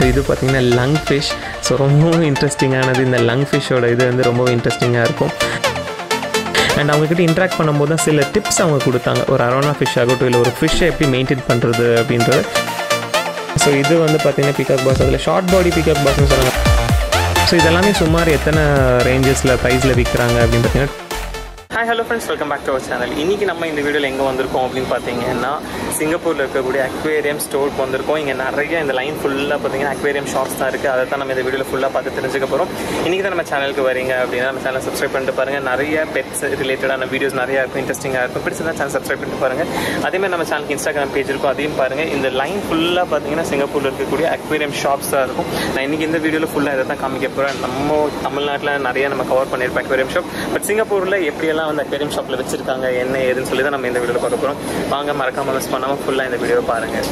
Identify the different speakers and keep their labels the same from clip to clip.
Speaker 1: இது பார்த்திங்கன்னா lung fish so ரொம்பவும் இன்ட்ரெஸ்டிங்கானது இந்த லங் ஃபிஷ்ஷோட இது வந்து ரொம்ப இன்ட்ரெஸ்டிங்காக இருக்கும் அண்ட் அவங்கக்கிட்ட இன்ட்ராக்ட் பண்ணும்போது தான் சில டிப்ஸ் அவங்க கொடுத்தாங்க ஒரு அரோனா ஃபிஷ் ஆகட்டும் இல்லை ஒரு ஃபிஷ்ஷை எப்படி மெயின்டைன் பண்ணுறது அப்படின்றது ஸோ இது வந்து பார்த்தீங்கன்னா பிகாக் பாஸ் அதில் ஷார்ட் பாடி பிகாக் பாஸ்னு சொன்னாங்க ஸோ இதெல்லாமே சுமார் எத்தனை ரேஞ்சஸில் ப்ரைஸில் விற்கிறாங்க அப்படின்னு பார்த்தீங்கன்னா hi hello friends welcome back to our channel இன்றைக்கி நம்ம இந்த வீடியோவில் எங்கே வந்திருக்கோம் அப்படின்னு பார்த்தீங்கன்னா சிங்கப்பூரில் இருக்கக்கூடிய அக்வேரியம் ஸ்டோருக்கு வந்திருக்கோம் இங்கே நிறைய இந்த லைன் ஃபுல்லாக பார்த்தீங்கன்னா அக்வேரியம் ஷாப்ஸ் தான் இருக்குது அதை தான் நம்ம இந்த வீடியோவில் ஃபுல்லாக பார்த்து தெரிஞ்சுக்க போகிறோம் இன்றைக்கி தான் நம்ம சேனலுக்கு வரீங்க அப்படின்னா நம்ம சேனல் சப்ஸ்கிரைப் பண்ணிட்டு பாருங்கள் நிறைய பெட்ஸ் ரிலேட்டடான வீடியோஸ் நிறையா இருக்கும் இன்ட்ரெஸ்டிங்காக இருக்கும் பிடிச்சதா சேனல் சப்ஸ்கிரைப் பண்ணிட்டு பாருங்கள் அதேமாதிரி நம்ம சேனலுக்கு இன்ஸ்டாகிராம் பேஜ் இருக்கும் அதையும் பாருங்கள் இந்த லைன் ஃபுல்லாக பார்த்தீங்கன்னா சிங்கப்பூரில் இருக்கக்கூடிய அக்வேரியம் ஷாப்ஸ் தான் இருக்கும் நான் இன்றைக்கி இந்த வீடியோவில் ஃபுல்லாக இதை தான் காமிக்க போகிறேன் நம்ம தமிழ்நாட்டில் நிறைய நம்ம கவர் பண்ணியிருப்போம் அக்வேரியம் ஷாப் பட் சிங்கப்பூரில் எப்படியெல்லாம் வந்து அக்வேரியம் ஷாப்பில் வச்சிருக்காங்க என்ன ஏதுன்னு சொல்லி தான் நம்ம இந்த வீடியோவில் பார்க்க போகிறோம் வாங்க மறக்காம மிஸ் பண்ணாமல் ஃபுல்லாக இந்த வீடியோவை பாருங்கள்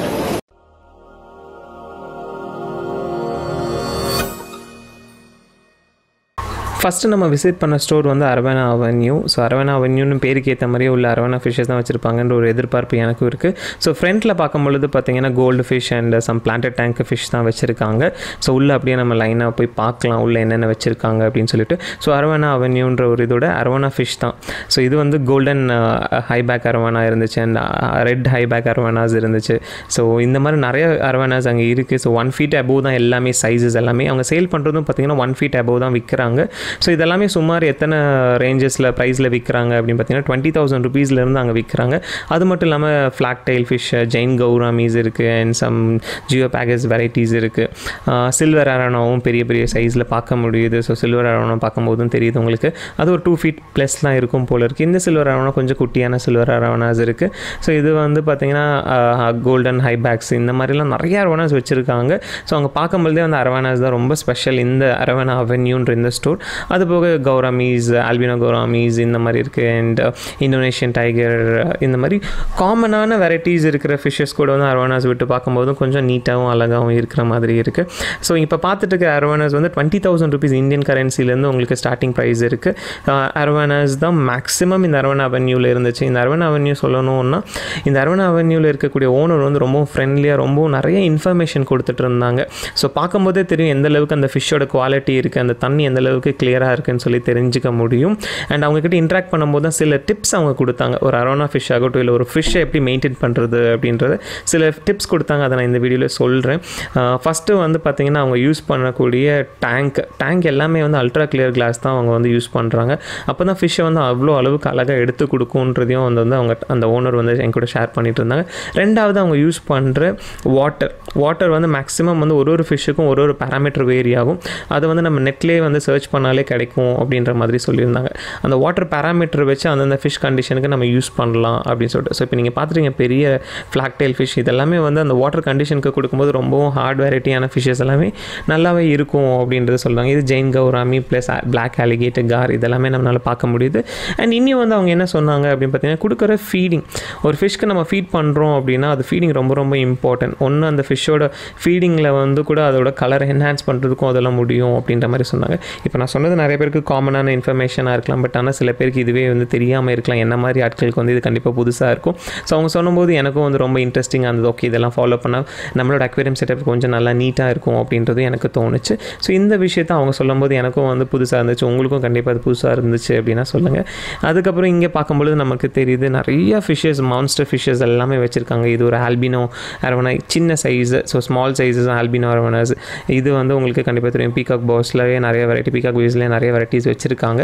Speaker 1: ஃபஸ்ட்டு நம்ம விசிட் பண்ண ஸ்டோர் வந்து அரவணா அவென்யூ ஸோ அரவணா அவென்யூன்னு பேருக்கு ஏற்ற மாதிரியே உள்ள அரவணா ஃபிஷ்ஷஸ் தான் வச்சுருப்பாங்கன்ற ஒரு எதிர்பார்ப்பு எனக்கும் இருக்குது ஸோ ஃப்ரண்ட்டில் பார்க்கும்பொழுது பார்த்தீங்கன்னா gold fish and some planted tank fish தான் வச்சுருக்காங்க ஸோ உள்ளே அப்படியே நம்ம லைனாக போய் பார்க்கலாம் உள்ளே என்னென்ன வச்சுருக்காங்க அப்படின்னு சொல்லிட்டு ஸோ அரவணா அவென்யூன்ற ஒரு இதோட அரவணா ஃபிஷ் தான் ஸோ இது வந்து கோல்டன் ஹைபேக் அரவணா இருந்துச்சு அண்ட் ரெட் ஹைபேக் அரவனாஸ் இருந்துச்சு ஸோ இந்த மாதிரி நிறைய அரவனாஸ் அங்கே இருக்குது ஸோ ஒன் ஃபீட் அபோவ் தான் எல்லாமே சைஸஸ் எல்லாமே அவங்க சேல் பண்ணுறதும் பார்த்தீங்கன்னா ஒன் ஃபீட் அபோவ் தான் விற்கிறாங்க ஸோ இதெல்லாமே சுமார் எத்தனை ரேஞ்சஸில் ப்ரைஸில் விற்கிறாங்க அப்படின்னு பார்த்தீங்கன்னா டுவெண்ட்டி தௌசண்ட் ருபீஸ்லேருந்து அங்கே விற்கிறாங்க அது மட்டும் இல்லாமல் flag tail fish giant gouramis இருக்குது and some geophagus varieties இருக்குது சில்வர் அரோனாவும் பெரிய பெரிய சைஸில் பார்க்க முடியுது ஸோ சில்வர் அரோனா பார்க்கும்போதும் தெரியுது உங்களுக்கு அது ஒரு டூ ஃபீட் ப்ளஸ்லாம் இருக்கும் போல இருக்குது இந்த சில்வர் அரோனா கொஞ்சம் குட்டியான சில்வர் அரோனாஸ் இருக்குது ஸோ இது வந்து பார்த்திங்கன்னா கோல்டன் ஹைபேக்ஸ் இந்த மாதிரிலாம் நிறைய அரவனாஸ் வச்சுருக்காங்க ஸோ அங்கே பார்க்கும்போதே வந்து அரவனாஸ் தான் ரொம்ப ஸ்பெஷல் இந்த அரவனா அவென்யூன்ற இந்த ஸ்டோர் அது போக கௌராமீஸ் ஆல்பினோ கௌராமீஸ் இந்த மாதிரி இருக்குது அண்ட் இந்தோனேஷியன் டைகர் இந்த மாதிரி காமனான வெரைட்டிஸ் இருக்கிற ஃபிஷ்ஷஸ் கூட வந்து அரவனாஸ் விட்டு பார்க்கும்போதும் கொஞ்சம் நீட்டாகவும் அழகாகவும் இருக்கிற மாதிரி இருக்குது ஸோ இப்போ பார்த்துட்டு இருக்க அரவனாஸ் வந்து டுவெண்ட்டி தௌசண்ட் ருபீஸ் இந்தியன் கரன்சிலேருந்து உங்களுக்கு ஸ்டார்டிங் ப்ரைஸ் இருக்குது அரவனாஸ் தான் மேக்ஸிமம் இந்த அரவணா அவென்யூவில் இருந்துச்சு இந்த அரவணா அவென்யூ சொல்லணும்னா இந்த அரவணா அவென்யூவில் இருக்கக்கூடிய ஓனர் வந்து ரொம்ப ஃப்ரெண்ட்லியாக ரொம்ப நிறைய இன்ஃபர்மேஷன் கொடுத்துட்டு இருந்தாங்க ஸோ பார்க்கும்போதே தெரியும் எந்த அளவுக்கு அந்த ஃபிஷ்ஷோட குவாலிட்டி இருக்குது அந்த தண்ணி எந்த அளவுக்கு கிளியராக இருக்குன்னு சொல்லி தெரிஞ்சுக்க முடியும் அண்ட் அவங்கக்கிட்ட இன்ட்ராக்ட் பண்ணும்போது தான் சில டிப்ஸ் அவங்க கொடுத்தாங்க ஒரு அரோனா ஃபிஷ் ஆகட்டும் இல்லை ஒரு ஃபிஷ்ஷை எப்படி மெயின்டைன் பண்ணுறது அப்படின்றது சில டிப்ஸ் கொடுத்தாங்க அதை நான் இந்த வீடியோவில் சொல்கிறேன் ஃபஸ்ட்டு வந்து பார்த்திங்கன்னா அவங்க யூஸ் பண்ணக்கூடிய டேங்க் டேங்க் எல்லாமே வந்து அல்ட்ரா கிளியர் கிளாஸ் தான் அவங்க வந்து யூஸ் பண்ணுறாங்க அப்போ தான் ஃபிஷ்ஷை வந்து அவ்வளோ அளவுக்கு அழகாக எடுத்து கொடுக்குன்றதையும் வந்து வந்து அவங்க அந்த ஓனர் வந்து என் கூட ஷேர் பண்ணிட்டு இருந்தாங்க ரெண்டாவது அவங்க யூஸ் பண்ணுற வாட்டர் வாட்டர் வந்து மேக்ஸிமம் வந்து ஒரு ஒரு ஃபிஷ்ஷுக்கும் ஒரு ஒரு பேராமீட்டர் வேரி ஆகும் அதை வந்து நம்ம நெட்லேயே வந்து சர்ச் பண்ணாலே கிடைக்கும் அப்படின்ற மாதிரி சொல்லியிருந்தாங்க அந்த வாட்டர் பேராமீட்டர் வச்சு அந்தந்த ஃபிஷ் கண்டிஷனுக்கு நம்ம யூஸ் பண்ணலாம் அப்படின்னு சொல்லிட்டு ஸோ இப்போ நீங்கள் பார்த்துட்டீங்க பெரிய ஃப்ளாக் டைல் ஃபிஷ் இதெல்லாமே வந்து அந்த வாட்டர் கண்டிஷனுக்கு கொடுக்கும்போது ரொம்பவும் ஹார்ட் வெரைட்டியான ஃபிஷ்ஷஸ் எல்லாமே நல்லாவே இருக்கும் அப்படின்றத சொல்கிறாங்க இது giant gourami plus black alligator gar இதெல்லாமே நம்மளால் பார்க்க முடியுது அண்ட் இன்னும் வந்து அவங்க என்ன சொன்னாங்க அப்படின்னு பார்த்தீங்கன்னா கொடுக்குற ஃபீடிங் ஒரு ஃபிஷ்க்கு நம்ம ஃபீட் பண்ணுறோம் அப்படின்னா அது ஃபீடிங் ரொம்ப ரொம்ப இம்பார்ட்டன்ட் ஒன்று அந்த ஃபிஷ்ஷோட ஃபீடிங்கில் வந்து கூட அதோட கலர் என்ஹான்ஸ் பண்ணுறதுக்கும் அதெல்லாம் முடியும் அப்படின்ற மாதிரி சொன்னாங்க இப்போ நான் சொன்னது நிறைய பேருக்கு காமனான இன்ஃபர்மேஷனாக இருக்கலாம் பட் ஆனால் சில பேருக்கு இதுவே வந்து தெரியாமல் இருக்கலாம் என்ன மாதிரி ஆட்களுக்கு வந்து இது கண்டிப்பாக புதுசாக இருக்கும் ஸோ அவங்க சொன்னும்போது எனக்கும் வந்து ரொம்ப இன்ட்ரெஸ்டிங்காக இருந்தது ஓகே இதெல்லாம் ஃபாலோ பண்ணால் நம்மளோட அக்வேரியம் செட்டப் கொஞ்சம் நல்லா நீட்டாக இருக்கும் அப்படின்றது எனக்கு தோணுச்சு ஸோ இந்த விஷயத்த அவங்க சொல்லும்போது எனக்கும் வந்து புதுசாக இருந்துச்சு உங்களுக்கும் கண்டிப்பாக அது புதுசாக இருந்துச்சு அப்படின்னா சொல்லுங்கள் அதுக்கப்புறம் இங்கே பார்க்கும்பொழுது நமக்கு தெரியுது நிறைய ஃபிஷ்ஷஸ் மான்ஸ்டர் ஃபிஷ்ஷஸ் எல்லாமே வச்சுருக்காங்க இது ஒரு ஆல்பினோ அரவணா சின்ன size so small sizes albino arowanas இது வந்து உங்களுக்கு கண்டிப்பாக தெரியும் பீகாக் பாஸ்லவே நிறைய வெரைட்டி பீகாக் வீஸ்லேயே நிறைய வெரைட்டிஸ் வச்சுருக்காங்க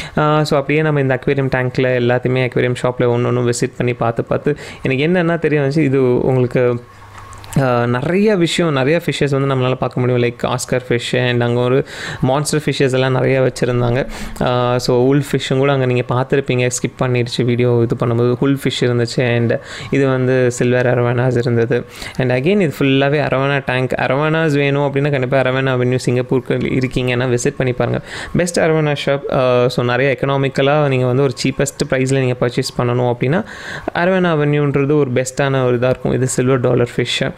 Speaker 1: ஸோ அப்படியே நம்ம இந்த அக்வேரியம் டேங்க்கில் எல்லாத்தையுமே அக்வேரியம் ஷாப்பில் ஒன்று ஒன்று விசிட் பண்ணி பார்த்து பார்த்து எனக்கு என்னென்னா தெரியும் வந்துச்சு இது உங்களுக்கு நிறைய விஷயம் நிறைய ஃபிஷ்ஷஸ் வந்து நம்மளால் பார்க்க முடியும் லைக் ஆஸ்கர் ஃபிஷ் அண்ட் அங்கே ஒரு மான்ஸ்டர் ஃபிஷ்ஷஸ் எல்லாம் நிறைய வச்சுருந்தாங்க ஸோ உல் ஃபிஷ்ஷும் கூட அங்கே நீங்கள் பார்த்துருப்பீங்க ஸ்கிப் பண்ணிடுச்சு வீடியோ இது பண்ணும்போது ஹுல் ஃபிஷ் இருந்துச்சு அண்ட் இது வந்து சில்வர் அரவனாஸ் இருந்தது அண்ட் அகெயின் இது ஃபுல்லாகவே அரவணா டேங்க் அரவனாஸ் வேணும் அப்படின்னா கண்டிப்பாக அரவணா அவென்யூ சிங்கப்பூருக்கு இருக்கீங்கன்னா விசிட் பண்ணி பாருங்கள் பெஸ்ட் அரவணா ஷாப் ஸோ நிறைய எக்கனாமிக்கலாக நீங்கள் வந்து ஒரு சீப்பஸ்ட் ப்ரைஸில் நீங்கள் பர்ச்சேஸ் பண்ணணும் அப்படின்னா அரவணா அவென்யூன்றது ஒரு பெஸ்ட்டான ஒரு இதாக இருக்கும் இது silver dollar fish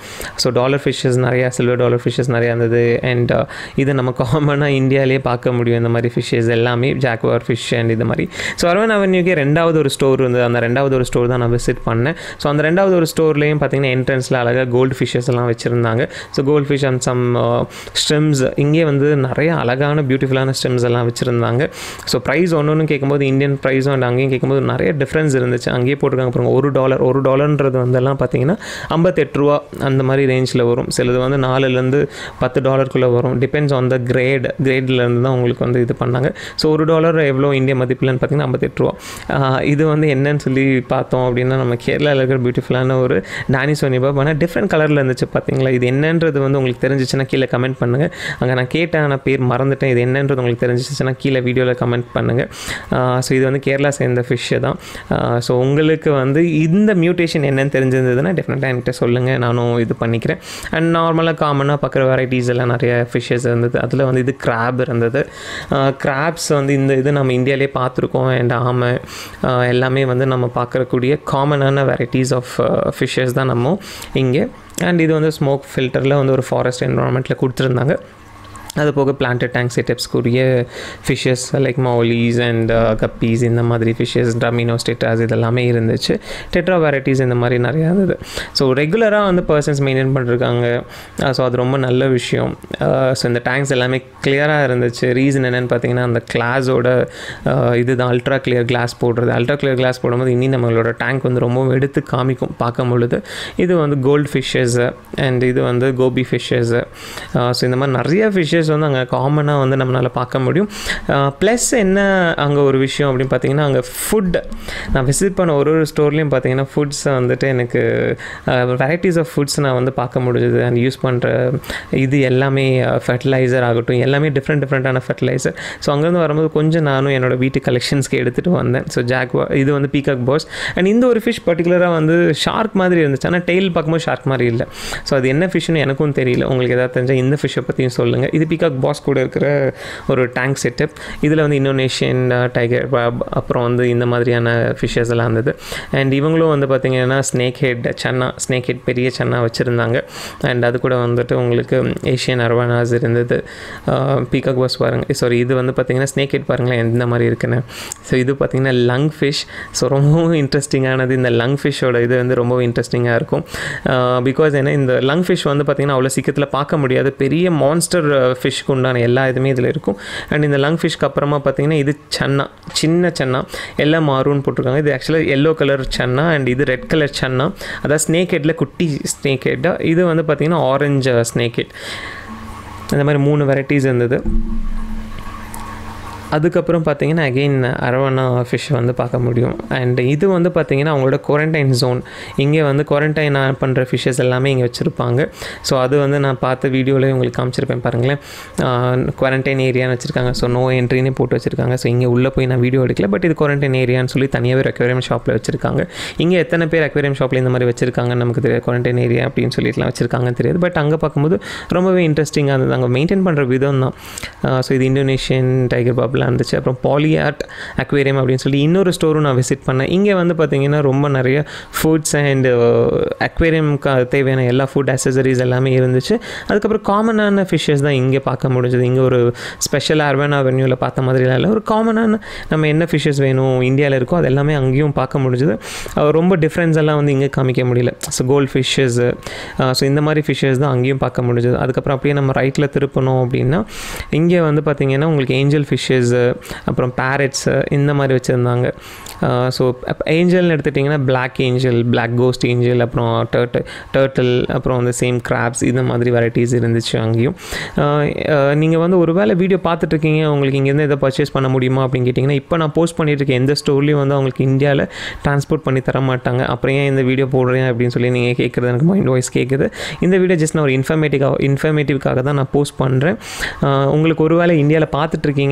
Speaker 1: so dollar fishes நிறையா சில்வர் டாலர் ஃபிஷ்ஷஸ் நிறையா இருந்தது அண்ட் இது நம்ம காமனாக இந்தியாவிலே பார்க்க முடியும் இந்த மாதிரி ஃபிஷ்ஷஸ் எல்லாமே ஜாக்வார் ஃபிஷ் அண்ட் இது மாதிரி ஸோ அரவன் அவென்யூக்கே ரெண்டாவது ஒரு ஸ்டோர் இருந்தது அந்த ரெண்டாவது ஒரு ஸ்டோர் தான் நான் விசிட் பண்ணேன் ஸோ அந்த ரெண்டாவது ஒரு ஸ்டோர்லேயும் பார்த்தீங்கன்னா என்ட்ரன்ஸில் அழகாக கோல்டு ஃபிஷ்ஷஸ் எல்லாம் வச்சுருந்தாங்க so gold fish and some shrimps இங்கே வந்து நிறைய அழகான பியூட்டிஃபுல்லான ஸ்ட்ரிம்ஸ் எல்லாம் வச்சுருந்தாங்க ஸோ ப்ரைஸ் ஒன்று ஒன்று கேட்கும்போது இந்தியன் ப்ரைஸும் அண்ட் அங்கேயும் கேட்கும்போது நிறைய டிஃப்ரென்ஸ் இருந்துச்சு அங்கேயே போட்டிருக்காங்க பாருங்க ஒரு டாலர் ஒரு டாலர்ன்றது வந்தெல்லாம் பார்த்தீங்கன்னா ஐம்பத்தெட்டு ரூபா அந்த மாதிரி ரேஞ்சில் வரும் சிலது வந்து நாலுலேருந்து பத்து டாலருக்குள்ளே வரும் டிபெண்ட்ஸ் ஆன் த கிரேட் கிரேட்லேருந்து தான் உங்களுக்கு வந்து இது பண்ணாங்க ஸோ ஒரு டாலர் எவ்வளோ இந்திய மதிப்பில்னு பார்த்தீங்கன்னா ஐம்பத்தெட்டு ரூபா ஆஹ் இது வந்து என்னன்னு சொல்லி பார்த்தோம் அப்படின்னா நம்ம கேரளாவில் இருக்கிற பியூட்டிஃபுல்லான ஒரு டானி சோனிபாப் ஆனால் டிஃப்ரெண்ட் கலரில் இருந்துச்சு பார்த்தீங்களா இது என்னன்றது வந்து உங்களுக்கு தெரிஞ்சிச்சுன்னா கீழே கமெண்ட் பண்ணுங்கள் அங்கே நான் கேட்டேன் நான் பேர் மறந்துட்டேன் இது என்னன்றது உங்களுக்கு தெரிஞ்சிச்சுன்னா கீழே வீடியோவில் கமெண்ட் பண்ணுங்கள் ஸோ இது வந்து கேரளா சேர்ந்த ஃபிஷ்ஷு தான் ஸோ உங்களுக்கு வந்து இந்த மியூட்டேஷன் என்னன்னு தெரிஞ்சிருந்ததுன்னா டெஃபினட்டாக என்கிட்ட சொல்லுங்கள் நானும் இது பண்ணிக்கிறேன் அண்ட் நார்மலாக காமனாக பார்க்குற வெரைட்டிஸ் எல்லாம் நிறைய ஃபிஷ்ஷஸ் இருந்தது அதில் வந்து இது கிராப் இருந்தது கிராப்ஸ் வந்து இந்த இது நம்ம இந்தியாவிலே பார்த்துருக்கோம் அண்ட் ஆமை ஆஹ் எல்லாமே வந்து நம்ம பார்க்கக்கூடிய காமனான வெரைட்டிஸ் ஆஃப் ஃபிஷ்ஷஸ் தான் நம்ம இங்கே அண்ட் இது வந்து ஸ்மோக் ஃபில்டரில் வந்து ஒரு ஃபாரஸ்ட் என்வரான்மெண்ட்டில் கொடுத்துருந்தாங்க அது போக பிளான்ட் டேங்க் செட்டப்ஸ்க்குரிய fishes like mollies and guppies இந்த மாதிரி ஃபிஷ்ஷஸ் ட்ரமினோ ஸ்டெட்டாஸ் இதெல்லாமே இருந்துச்சு டெட்ரா வெரைட்டிஸ் இந்த மாதிரி நிறையா இருந்தது ஸோ ரெகுலராக வந்து பர்சன்ஸ் மெயின்டைன் பண்ணிருக்காங்க ஸோ அது ரொம்ப நல்ல விஷயம் ஸோ இந்த டேங்க்ஸ் எல்லாமே கிளியராக இருந்துச்சு ரீசன் என்னென்னு பார்த்தீங்கன்னா அந்த கிளாஸோட இதுதான் அல்ட்ரா கிளியர் கிளாஸ் போடுறது அல்ட்ரா கிளியர் கிளாஸ் போடும்போது இனி நம்மளோட டேங்க் வந்து ரொம்ப எடுத்து காமிக்கும் பார்க்கும் பொழுது இது வந்து கோல்டு ஃபிஷ்ஷஸ் அண்ட் இது வந்து கோபி ஃபிஷ்ஷஸ் ஸோ இந்த மாதிரி நிறைய ஃபிஷ்ஷஸ் வந்து அங்கே காமனாக வந்து நம்மளால் பார்க்க முடியும் ப்ளஸ் என்ன அங்கே ஒரு விஷயம் அப்படின்னு பார்த்தீங்கன்னா அங்கே ஃபுட் நான் விசிட் பண்ண ஒரு ஒரு ஸ்டோர்லேயும் பார்த்தீங்கன்னா ஃபுட்ஸை வந்துட்டு எனக்கு வெரைட்டிஸ் ஆஃப் ஃபுட்ஸ் நான் வந்து பார்க்க முடிஞ்சது அண்ட் யூஸ் பண்ணுற இது எல்லாமே ஃபெர்டிலைசர் ஆகட்டும் எல்லாமே டிஃப்ரெண்ட் டிஃப்ரெண்ட்டான ஃபெர்டிலைசர் ஸோ அங்கேருந்து வரும்போது கொஞ்சம் நானும் என்னோடய வீட்டு கலெக்ஷன்ஸ்க்கு எடுத்துகிட்டு வந்தேன் ஸோ ஜாக்வா இது வந்து பீகாக் பாஸ் அண்ட் இந்த ஒரு ஃபிஷ் பர்டிகுலராக வந்து ஷார்க் மாதிரி இருந்துச்சு ஆனால் டெய்ல் பார்க்கும்போது ஷார்க் மாதிரி இல்லை ஸோ அது என்ன ஃபிஷ்னு எனக்கும் தெரியல உங்களுக்கு எதாவது தெரிஞ்சால் இந்த ஃபிஷ்ஷை பற்றியும் சொல்லுங்கள் இது பீகாக் பாஸ் கூட இருக்கிற ஒரு டேங்க் செட்டப் இதில் வந்து இந்தோனேஷியன் டைகர் அப்புறம் வந்து இந்த மாதிரியான ஃபிஷ்ஷஸ் எல்லாம் இருந்தது அண்ட் இவங்களும் வந்து பார்த்திங்கன்னா snake head channa snake head பெரிய சன்னா வச்சுருந்தாங்க அண்ட் அது கூட வந்துட்டு உங்களுக்கு ஏஷியன் அரவானாஸ் இருந்தது பீகாக் பாஸ் பாருங்கள் சாரி இது வந்து பார்த்திங்கன்னா ஸ்னேக் ஹெட் பாருங்களேன் எந்த மாதிரி இருக்குன்னு ஸோ இது பார்த்திங்கன்னா லங் ஃபிஷ் ஸோ ரொம்பவும் இன்ட்ரெஸ்டிங்கானது இந்த லங் ஃபிஷ்ஷோட இது வந்து ரொம்ப இன்ட்ரெஸ்டிங்காக இருக்கும் பிகாஸ் ஏன்னா இந்த லங் ஃபிஷ் வந்து பார்த்திங்கன்னா அவ்வளோ சீக்கிரத்தில் பார்க்க முடியாது பெரிய மான்ஸ்டர் ஃபிஷ்க்கு உண்டான எல்லா இதுவுமே இதில் இருக்கும் அண்ட் இந்த லங் ஃபிஷ்க்கு அப்புறமா பார்த்தீங்கன்னா இது சன்னா சின்ன சன்னா எல்லாம் மாறும்னு போட்டிருக்காங்க இது ஆக்சுவலாக எல்லோ கலர் சன்னா அண்ட் இது ரெட் கலர் சன்னா அதாவது ஸ்னேக் ஹெட்டில் குட்டி ஸ்னேக் ஹெட்டாக இது வந்து பார்த்திங்கன்னா ஆரஞ்சு ஸ்னேக் ஹெட் இந்த மாதிரி மூணு வெரைட்டிஸ் இருந்தது அதுக்கப்புறம் பார்த்தீங்கன்னா அகெயின் அரவணா ஃபிஷ் வந்து பார்க்க முடியும் அண்ட் இது வந்து பார்த்தீங்கன்னா அவங்களோட குவாரண்டைன் ஜோன் இங்கே வந்து குவாரண்டைன் பண்ணுற ஃபிஷ்ஷஸ் எல்லாமே இங்கே வச்சுருப்பாங்க ஸோ அது வந்து நான் பார்த்த வீடியோவில் உங்களுக்கு காமிச்சிருப்பேன் பாருங்களேன் குவாரண்டைன் ஏரியான்னு வச்சுருக்காங்க ஸோ நோ என்ட்ரினே போட்டு வச்சுருக்காங்க ஸோ இங்கே உள்ளே போய் நான் வீடியோ எடுக்கல பட் இது குவாரண்டைன் ஏரியான்னு சொல்லி தனியாகவே அக்வேரியம் ஷாப்பில் வச்சுருக்காங்க இங்கே எத்தனை பேர் அக்வேரியம் ஷாப்பில் இந்த மாதிரி வச்சுருக்காங்கன்னு நமக்கு தெரியாது குவாரண்டைன் ஏரியா அப்படின்னு சொல்லிட்டுலாம் வச்சுருக்காங்கன்னு தெரியாது பட் அங்கே பார்க்கும்போது ரொம்பவே இன்ட்ரெஸ்டிங்காக இருந்தது அங்கே மெயின்டைன் பண்ணுற விதம் தான் ஸோ இது இந்தோனேஷியன் டைகர் பாப்லாம் இருந்துச்சு அப்புறம் பாலியார்ட் அக்வேரியம் அப்படின்னு சொல்லி இன்னொரு ஸ்டோரும் நான் விசிட் பண்ணேன் இங்கே வந்து பார்த்திங்கன்னா ரொம்ப நிறைய ஃபுட்ஸ் அண்ட் அக்வேரியம்க்கு தேவையான எல்லா ஃபுட் அசசரிஸ் எல்லாமே இருந்துச்சு அதுக்கப்புறம் காமனான ஃபிஷ்ஷஸ் தான் இங்கே பார்க்க முடிஞ்சது இங்கே ஒரு ஸ்பெஷல் அர்வன் அவென்யூவில் பார்த்த மாதிரிலாம் இல்லை ஒரு காமனான நம்ம என்ன ஃபிஷ்ஷஸ் வேணும் இந்தியாவில் இருக்கோ அது எல்லாமே அங்கேயும் பார்க்க முடிஞ்சது ரொம்ப டிஃப்ரென்ஸ் எல்லாம் வந்து இங்கே காமிக்க முடியல ஸோ கோல்ட் ஃபிஷ்ஷஸ் ஸோ இந்த மாதிரி ஃபிஷ்ஷஸ் தான் அங்கேயும் பார்க்க முடிஞ்சது அதுக்கப்புறம் அப்படியே நம்ம ரைட்டில் திருப்பணும் அப்படின்னா இங்கே வந்து பார்த்திங்கன்னா உங்களுக்கு ஏஞ்சல் ஃபிஷ்ஷஸ் அப்புறம் பேரட்ஸு இந்த மாதிரி வச்சுருந்தாங்க ஸோ ஏஞ்சல்னு எடுத்துட்டிங்கன்னா black angel black ghost angel அப்புறம் டர்ட்டு டர்ட்டில் அப்புறம் வந்து சேம் கிராப்ஸ் இந்த மாதிரி வெரைட்டிஸ் இருந்துச்சு அங்கேயும் நீங்கள் வந்து ஒரு வேளை வீடியோ பார்த்துட்ருக்கீங்க உங்களுக்கு இங்கேருந்து எதை பர்ச்சேஸ் பண்ண முடியுமா அப்படின்னு கேட்டிங்கன்னா இப்போ நான் போஸ்ட் பண்ணிட்டுருக்கேன் எந்த ஸ்டோர்லேயும் வந்து அவங்களுக்கு இந்தியாவில் ட்ரான்ஸ்போர்ட் பண்ணி தர மாட்டாங்க அப்புறம் ஏன் இந்த வீடியோ போடுறேன் அப்படின்னு சொல்லி நீங்கள் கேட்குறது எனக்கு மைண்ட் வாய்ஸ் கேட்குது இந்த வீடியோ ஜஸ்ட் நான் ஒரு இன்ஃபர்மேட்டிவாக இன்ஃபர்மேட்டிவ்காக தான் நான் போஸ்ட் பண்ணுறேன் உங்களுக்கு ஒரு வேளை இந்தியாவில் பார்த்துட்ருக்கீங்க அண்ட் இந்த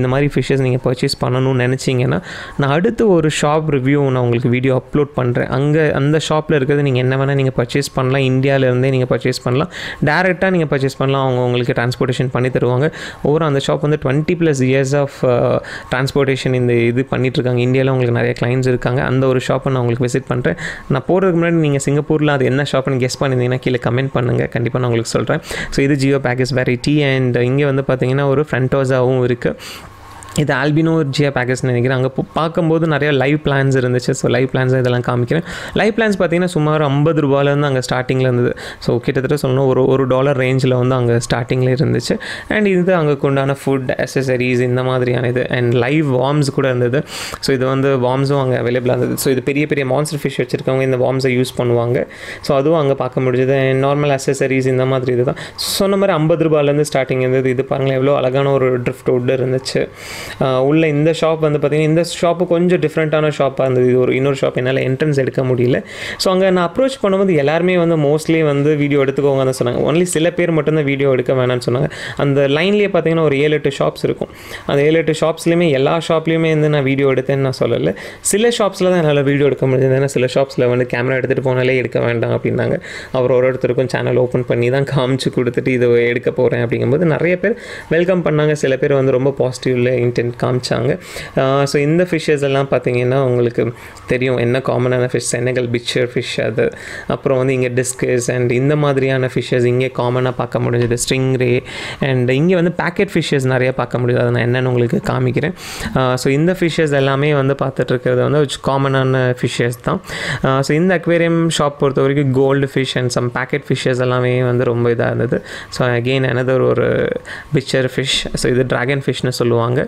Speaker 1: இந்த மாதிரி ஃபிஷ்ஷஸ் நீங்கள் பர்ச்சேஸ் பண்ணணும்னு நினச்சிங்கன்னா நான் அடுத்து ஒரு ஷாப் ரிவ்யூ நான் உங்களுக்கு வீடியோ அப்லோட் பண்ணுறேன் அங்கே அந்த ஷாப்பில் இருக்கிறது நீங்கள் என்ன வேணால் நீங்கள் பர்ச்சேஸ் பண்ணலாம் இந்தியாவிலேருந்தே நீங்கள் பர்ச்சேஸ் பண்ணலாம் டேரெக்டாக நீங்கள் பர்ச்சேஸ் பண்ணலாம் அவங்க உங்களுக்கு டிரான்ஸ்போர்ட்டேஷன் பண்ணி தருவாங்க ஒவ்வொரு அந்த ஷாப் வந்து twenty plus years of transportation இந்த இது பண்ணிகிட்ருக்காங்க இந்தியாவில் உங்களுக்கு நிறைய கிளைண்ட்ஸ் இருக்காங்க அந்த ஒரு ஷாப்பை நான் உங்களுக்கு விசிட் பண்ணுறேன் நான் போகிறதுக்கு முன்னாடி நீங்கள் சிங்கப்பூரில் அது என்ன ஷாப்னு கெஸ் பண்ணியிருந்தீங்கன்னா கீழே கமெண்ட் பண்ணுங்கள் கண்டிப்பாக நான் உங்களுக்கு சொல்கிறேன் ஸோ இது ஜியோ பேக்கேஜ் வெரைட்டி அண்ட் இங்கே வந்து பார்த்தீங்கன்னா ஒரு ஃப்ரண்டோஸாகவும் இருக்குது இது ஆல்பினோ ஜியா பேக்கேஜ்னு நினைக்கிறேன் அங்கே பார்க்கும்போது நிறைய லைவ் பிளான்ஸ் இருந்துச்சு ஸோ லைவ் பிளான்ஸ் இதெல்லாம் காமிக்கிறேன் லைவ் பிளான்ஸ் பார்த்தீங்கன்னா சுமார் ஐம்பது ரூபாலேருந்து அங்கே ஸ்டார்டிங்கில் இருந்தது ஸோ கிட்டத்தட்ட சொல்லணும் ஒரு ஒரு டாலர் ரேஞ்சில் வந்து அங்கே ஸ்டார்டிங்கில் இருந்துச்சு அண்ட் இது அங்கே உண்டான ஃபுட் அசசரிஸ் இந்த மாதிரியான இது அண்ட் லைவ் வார்ம்ஸ் கூட இருந்தது ஸோ இது வந்து வார்ம்ஸும் அங்கே அவைலபிளாக இருந்தது ஸோ இது பெரிய பெரிய மான்ஸ்டர் ஃபிஷ் வச்சுருக்கவங்க இந்த வார்ம்ஸை யூஸ் பண்ணுவாங்க ஸோ அதுவும் அங்கே பார்க்க முடிஞ்சது அண்ட் நார்மல் அசசரிஸ் இந்த மாதிரி இது தான் சொன்ன மாதிரி ஐம்பது ரூபாயிலேருந்து ஸ்டார்டிங் இருந்தது இது பாருங்களேன் எவ்வளோ அழகான ஒரு ட்ரிஃப்ட் வுட் இருந்துச்சு உள்ள இந்த ஷாப் வந்து பார்த்திங்கன்னா இந்த ஷாப்பு கொஞ்சம் டிஃப்ரெண்ட்டான ஷாப்பாக இருந்தது இது ஒரு இன்னொரு ஷாப் என்னால் என்ட்ரன்ஸ் எடுக்க முடியல ஸோ அங்கே நான் அப்ரோச் பண்ணும்போது எல்லாருமே வந்து மோஸ்ட்லி வந்து வீடியோ எடுத்துக்கோங்க தான் சொன்னாங்க ஒன்லி சில பேர் மட்டும்தான் வீடியோ எடுக்க வேணாம்னு சொன்னாங்க அந்த லைன்லேயே பார்த்தீங்கன்னா ஒரு ஏழு எட்டு ஷாப்ஸ் இருக்கும் அந்த ஏழு எட்டு ஷாப்ஸ்லேயுமே எல்லா ஷாப்லேயுமே வந்து நான் வீடியோ எடுத்தேன்னு நான் சொல்லலை சில ஷாப்ஸில் தான் என்னால் வீடியோ எடுக்க முடிஞ்சது ஏன்னா சில ஷாப்ஸில் வந்து கேமரா எடுத்துகிட்டு போனாலே எடுக்க வேண்டாம் அப்படின்னாங்க அவர் ஒரு ஒருத்தருக்கும் சேனல் ஓப்பன் பண்ணி தான் காமிச்சு கொடுத்துட்டு இதை எடுக்க போகிறேன் அப்படிங்கும்போது நிறைய பேர் வெல்கம் பண்ணாங்க சில பேர் வந்து ரொம்ப பாசிட்டிவ்ல இன்டென்ட் காமிச்சாங்க ஸோ இந்த ஃபிஷ்ஷஸ் எல்லாம் பார்த்தீங்கன்னா உங்களுக்கு தெரியும் என்ன காமனான ஃபிஷ் செனகல் பிச்சர் ஃபிஷ் அது அப்புறம் வந்து இங்கே டிஸ்கஸ் அண்ட் இந்த மாதிரியான ஃபிஷ்ஷஸ் இங்கே காமனாக பார்க்க முடிஞ்சது ஸ்ட்ரிங் ரே அண்ட் இங்கே வந்து பேக்கெட் ஃபிஷ்ஷஸ் நிறைய பார்க்க முடியுது அதை நான் என்னென்னு உங்களுக்கு காமிக்கிறேன் ஸோ இந்த ஃபிஷ்ஷஸ் எல்லாமே வந்து பார்த்துட்டு இருக்கிறது வந்து காமனான ஃபிஷ்ஷஸ் தான் ஸோ இந்த அக்வேரியம் ஷாப் பொறுத்த வரைக்கும் gold fish and some packet fishes எல்லாமே வந்து ரொம்ப இதாக இருந்தது ஸோ அகெயின் எனதர் ஒரு பிச்சர் ஃபிஷ் ஸோ இது ட்ராகன் ஃபிஷ்னு சொல்லுவாங்க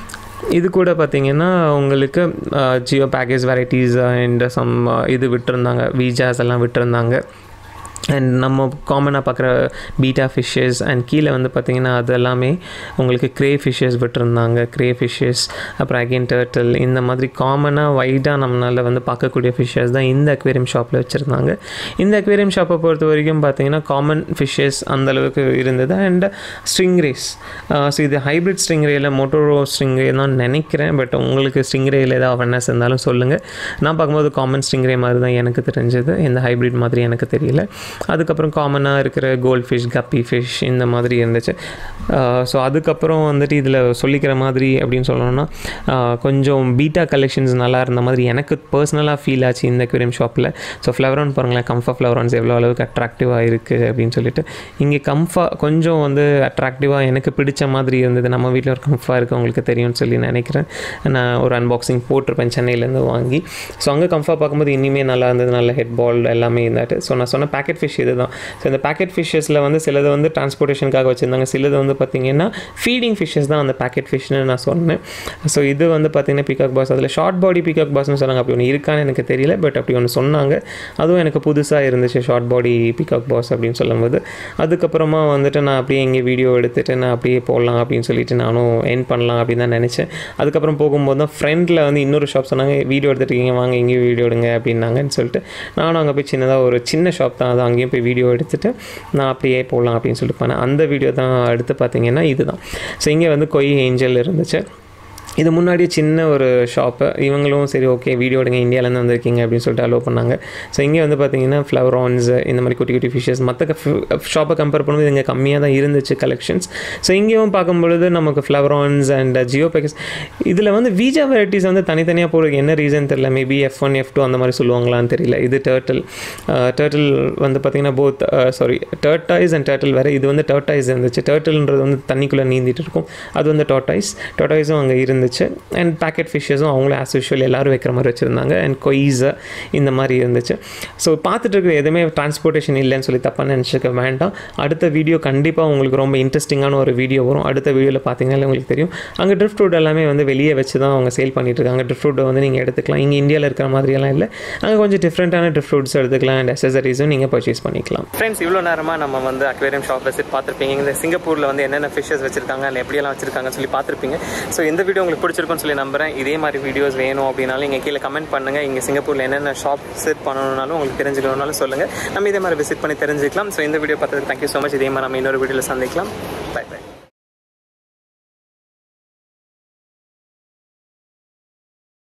Speaker 1: இது கூட பார்த்தீங்கன்னா உங்களுக்கு geophagus varieties and some இது விட்டுருந்தாங்க வீஜாஸ் எல்லாம் விட்டுருந்தாங்க அண்ட் நம்ம காமனாக பார்க்குற பீட்டா ஃபிஷ்ஷஸ் அண்ட் கீழே வந்து பார்த்திங்கன்னா அது எல்லாமே உங்களுக்கு க்ரே ஃபிஷ்ஷஸ் விட்டுருந்தாங்க க்ரே ஃபிஷ்ஷஸ் அப்புறம் அகெயின் டர்ட்டில் இந்த மாதிரி காமனாக வைடாக நம்மளால் வந்து பார்க்கக்கூடிய ஃபிஷ்ஷஸ் தான் இந்த அக்வேரியம் ஷாப்பில் வச்சுருந்தாங்க இந்த அக்வேரியம் ஷாப்பை பொறுத்த வரைக்கும் பார்த்திங்கன்னா காமன் ஃபிஷ்ஷஸ் அந்தளவுக்கு இருந்தது அண்ட் ஸ்ட்ரிங் ரேஸ் ஸோ இது ஹைப்ரிட் ஸ்ட்ரிங் ரேயில் மோட்டோரோ ஸ்ட்ரிங் ரே தான் நினைக்கிறேன் பட் உங்களுக்கு ஸ்ட்ரிங் ரேயில் ஏதாவது அவேர்னஸ் இருந்தாலும் சொல்லுங்கள் நான் பார்க்கும்போது காமன் ஸ்ட்ரிங் ரே மாதிரி தான் எனக்கு தெரிஞ்சது இந்த ஹைப்ரிட் மாதிரி எனக்கு தெரியல அதுக்கப்புறம் காமனாக இருக்கிற கோல்ட் ஃபிஷ் கப்பி ஃபிஷ் இந்த மாதிரி இருந்துச்சு ஸோ அதுக்கப்புறம் வந்துட்டு இதில் சொல்லிக்கிற மாதிரி அப்படின்னு சொல்லணும்னா கொஞ்சம் பீட்டா கலெக்ஷன்ஸ் நல்லா இருந்த மாதிரி எனக்கு பர்சனலாக ஃபீல் ஆச்சு இந்த அக்வேரியம் ஷாப்பில் ஸோ ஃப்ளவரான் பாருங்களேன் கம்ஃபா ஃப்ளவரான்ஸ் எவ்வளோ அளவுக்கு அட்ராக்டிவாக இருக்குது அப்படின்னு சொல்லிட்டு இங்கே கம்ஃபா கொஞ்சம் வந்து அட்ராக்டிவாக எனக்கு பிடிச்ச மாதிரி இருந்தது நம்ம வீட்டில் ஒரு கம்ஃபா இருக்குது உங்களுக்கு தெரியும்னு சொல்லி நினைக்கிறேன் நான் ஒரு அன்பாக்சிங் போட்டிருப்பேன் சென்னையிலேருந்து வாங்கி ஸோ அங்கே கம்ஃபா பார்க்கும்போது இனிமே நல்லா இருந்தது நல்ல ஹெட் பால் எல்லாமே இருந்தாட்டு ஸோ நான் சொன்ன பேக்கெட் ஃபிஷ் இது தான் ஸோ இந்த பேக்கெட் ஃபிஷ்ஷஸில் வந்து சிலது வந்து டிரான்ஸ்போர்ட்டேஷனுக்காக வச்சுருந்தாங்க சிலது வந்து பார்த்திங்கன்னா ஃபீடிங் ஃபிஷ்ஷஸ் தான் அந்த பேக்கெட் ஃபிஷ்னு நான் சொன்னேன் ஸோ இது வந்து பார்த்திங்கன்னா பிகாக் பாஸ் அதில் ஷார்ட் பாடி பிகாக் பாஸ்னு சொன்னாங்க அப்படி ஒன்று இருக்கான்னு எனக்கு தெரியல பட் அப்படி ஒன்று சொன்னாங்க அதுவும் எனக்கு புதுசாக இருந்துச்சு ஷார்ட் பாடி பிகாக் பாஸ் அப்படின்னு சொல்லும்போது அதுக்கப்புறமா வந்துட்டு நான் அப்படியே இங்கே வீடியோ எடுத்துகிட்டு நான் அப்படியே போடலாம் அப்படின்னு சொல்லிட்டு நானும் என் பண்ணலாம் அப்படின்னு தான் நினச்சேன் அதுக்கப்புறம் போகும்போது தான் ஃப்ரெண்டில் வந்து இன்னொரு ஷாப் சொன்னாங்க வீடியோ எடுத்துகிட்டு வாங்க இங்கேயும் வீடியோ எடுங்க அப்படின்னாங்கன்னு சொல்லிட்டு நானும் அங்கே போய் சின்னதாக ஒரு சின்ன ஷாப் தான் அது அங்கேயும் போய் வீடியோ எடுத்துகிட்டு நான் அப்படியே போடலாம் அப்படின்னு சொல்லிட்டு போனேன் அந்த வீடியோ தான் அடுத்து பார்த்தீங்கன்னா இதுதான் ஸோ இங்கே வந்து கொய் ஏஞ்சல் இருந்துச்சு இது முன்னாடியே சின்ன ஒரு ஷாப்பு இவங்களும் சரி ஓகே வீடியோ எடுங்க இந்தியாவிலேருந்து வந்திருக்கீங்க அப்படின்னு சொல்லிட்டு அலோவ் பண்ணாங்க ஸோ இங்கே வந்து பார்த்தீங்கன்னா ஃப்ளவரான்ஸ் இந்த மாதிரி குட்டி குட்டி ஃபிஷ்ஷஸ் மற்ற ஷாப்பை கம்பேர் பண்ணும்போது இங்கே கம்மியாக தான் இருந்துச்சு கலெக்ஷன்ஸ் ஸோ இங்கேயும் பார்க்கும்பொழுது நமக்கு ஃப்ளவரான்ஸ் அண்ட் ஜியோ பேக்கஸ் இதில் வந்து வீஜா வெரைட்டிஸ் வந்து தனித்தனியாக போகிறதுக்கு என்ன ரீசன் தெரியல maybe F one F two அந்த மாதிரி சொல்லுவாங்களான்னு தெரியல இது டேர்ட்டில் டேர்ட்டில் வந்து பார்த்திங்கன்னா both sorry tortoise and turtle வேறு இது வந்து டர்டைஸ் இருந்துச்சு டேர்ட்டில்ன்றது வந்து தண்ணிக்குள்ளே நீந்திட்டு இருக்கும் அது வந்து டோட்டைஸ் டோட்டைஸும் அங்கே இருந்துச்சு அண்ட் பேக்கெட் ஃபிஷ்ஷஸும் அவங்களும் ஆஸ் யூஷுவல் எல்லோரும் வைக்கிற மாதிரி வச்சுருந்தாங்க அண்ட் கொய்ஸு இந்த மாதிரி இருந்துச்சு ஸோ பார்த்துட்டு இருக்கிற எதுவுமே டிரான்ஸ்போர்ட்டேஷன் இல்லைன்னு சொல்லி தப்பாக நினச்சிக்க வேண்டாம் அடுத்த வீடியோ கண்டிப்பாக உங்களுக்கு ரொம்ப இன்ட்ரெஸ்டிங்கான ஒரு வீடியோ வரும் அடுத்த வீடியோவில் பார்த்தீங்கன்னா உங்களுக்கு தெரியும் அங்கே ட்ரிஃப்ட் ஃபுட் எல்லாமே வந்து வெளியே வச்சு தான் அவங்க சேல் பண்ணிட்டு இருக்காங்க ட்ரிஃப்ட் ஃபுட்டை வந்து நீங்கள் எடுத்துக்கலாம் இங்கே இந்தியாவில் இருக்கிற மாதிரியெல்லாம் இல்லை அங்கே கொஞ்சம் டிஃப்ரெண்ட்டான ட்ரிஃப்ட் ஃபுட்ஸ் எடுத்துக்கலாம் அண்ட் அசசரிஸும் நீங்கள் பர்ச்சேஸ் பண்ணிக்கலாம்
Speaker 2: ஃப்ரெண்ட்ஸ் இவ்வளோ நேரமாக நம்ம வந்து அக்வேரியம் ஷாப் விசிட் பார்த்துருப்பீங்க இந்த சிங்கப்பூரில் வந்து என்னென்ன ஃபிஷஸ் வச்சிருக்காங்க அண்ட் எப்படியெல்லாம் வச்சிருக்காங்கன்னு சொல்லி பார்த்துருப்பீங்க ஸோ இந்த வீடியோ உங்களுக்கு பிடிச்சிருக்கும்னு சொல்லி நம்புறேன் இதே மாதிரி வீடியோஸ் வேணும் அப்படின்னாலும் இங்கே கீழே கமெண்ட் பண்ணுங்கள் இங்கே சிங்கப்பூரில் என்னென்ன ஷாப் விசிட் பண்ணணும்னாலும் உங்களுக்கு தெரிஞ்சுக்கணும்னாலும் சொல்லுங்கள் நம்ம இதே மாதிரி விசிட் பண்ணி தெரிஞ்சுக்கலாம் ஸோ இந்த வீடியோ பார்த்ததுக்கு தேங்க்யூ ஸோ மச் இதே மாதிரி நம்ம இன்னொரு வீடியோவில் சந்திக்கலாம் பை பை